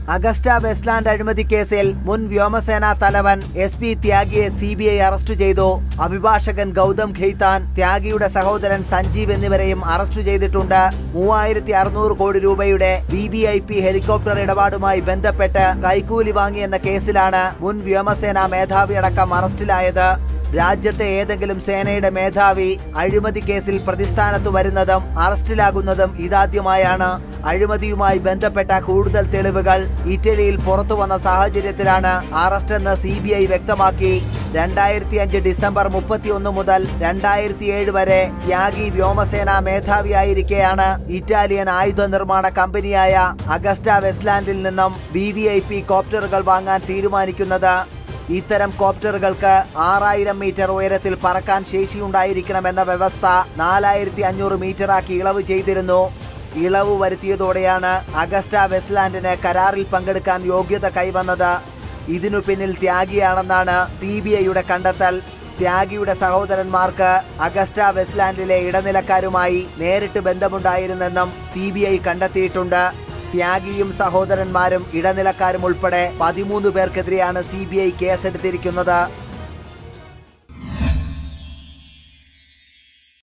Agusta Westland അഴിമതി കേസിൽ മുൻ വ്യോമസേനാ തലവൻ എസ് പി ത്യാഗിയെ സി ബി ഐ അറസ്റ്റ് ചെയ്തു അഭിഭാഷകൻ ഗൗതം ഖെയ്ത്താൻ ത്യാഗിയുടെ സഹോദരൻ സഞ്ജീവ് എന്നിവരെയും അറസ്റ്റ് ചെയ്തിട്ടുണ്ട് മൂവായിരത്തി അറുന്നൂറ് കോടി രൂപയുടെ V V I P helicopter ഇടപാടുമായി ബന്ധപ്പെട്ട് കൈക്കൂലി വാങ്ങിയെന്ന കേസിലാണ് മുൻ വ്യോമസേനാ മേധാവി അടക്കം അറസ്റ്റിലായത് രാജ്യത്തെ ഏതെങ്കിലും സേനയുടെ മേധാവി അഴിമതി കേസിൽ പ്രതിസ്ഥാനത്ത് വരുന്നതും അറസ്റ്റിലാകുന്നതും ഇതാദ്യമായാണ് അഴിമതിയുമായി ബന്ധപ്പെട്ട കൂടുതൽ തെളിവുകൾ ഇറ്റലിയിൽ പുറത്തു വന്ന സാഹചര്യത്തിലാണ് അറസ്റ്റെന്ന് സി ബി ഐ വ്യക്തമാക്കി രണ്ടായിരത്തി അഞ്ച് ഡിസംബർ മുപ്പത്തിയൊന്ന് മുതൽ രണ്ടായിരത്തി ഏഴ് വരെ ത്യാഗി വ്യോമസേനാ മേധാവിയായിരിക്കെയാണ് ഇറ്റാലിയൻ ആയുധ നിർമ്മാണ കമ്പനിയായ അഗസ്റ്റ വെസ്റ്റ്ലാൻഡിൽ നിന്നും വി വി ഐ പി കോപ്റ്ററുകൾ വാങ്ങാൻ തീരുമാനിക്കുന്നത് ഇത്തരം കോപ്റ്ററുകൾക്ക് ആറായിരം മീറ്റർ ഉയരത്തിൽ പറക്കാൻ ശേഷിയുണ്ടായിരിക്കണമെന്ന വ്യവസ്ഥ നാലായിരത്തി അഞ്ഞൂറ് മീറ്ററാക്കി ഇളവ് ചെയ്തിരുന്നു ഇളവ് വരുത്തിയതോടെയാണ് അഗസ്റ്റ വെസ്റ്റ്ലാൻഡിന് കരാറിൽ പങ്കെടുക്കാൻ യോഗ്യത കൈവന്നത് ഇതിനു പിന്നിൽ ത്യാഗിയാണെന്നാണ് സി ബി ഐയുടെ കണ്ടെത്തൽ ത്യാഗിയുടെ സഹോദരന്മാർക്ക് അഗസ്റ്റ വെസ്റ്റ്ലാൻഡിലെ ഇടനിലക്കാരുമായി നേരിട്ട് ബന്ധമുണ്ടായിരുന്നെന്നും സി ബി ഐ കണ്ടെത്തിയിട്ടുണ്ട് ത്യാഗിയും സഹോദരന്മാരും ഇടനിലക്കാരും ഉൾപ്പെടെ പതിമൂന്ന് പേർക്കെതിരെയാണ് സി ബി ഐ കേസെടുത്തിരിക്കുന്നത്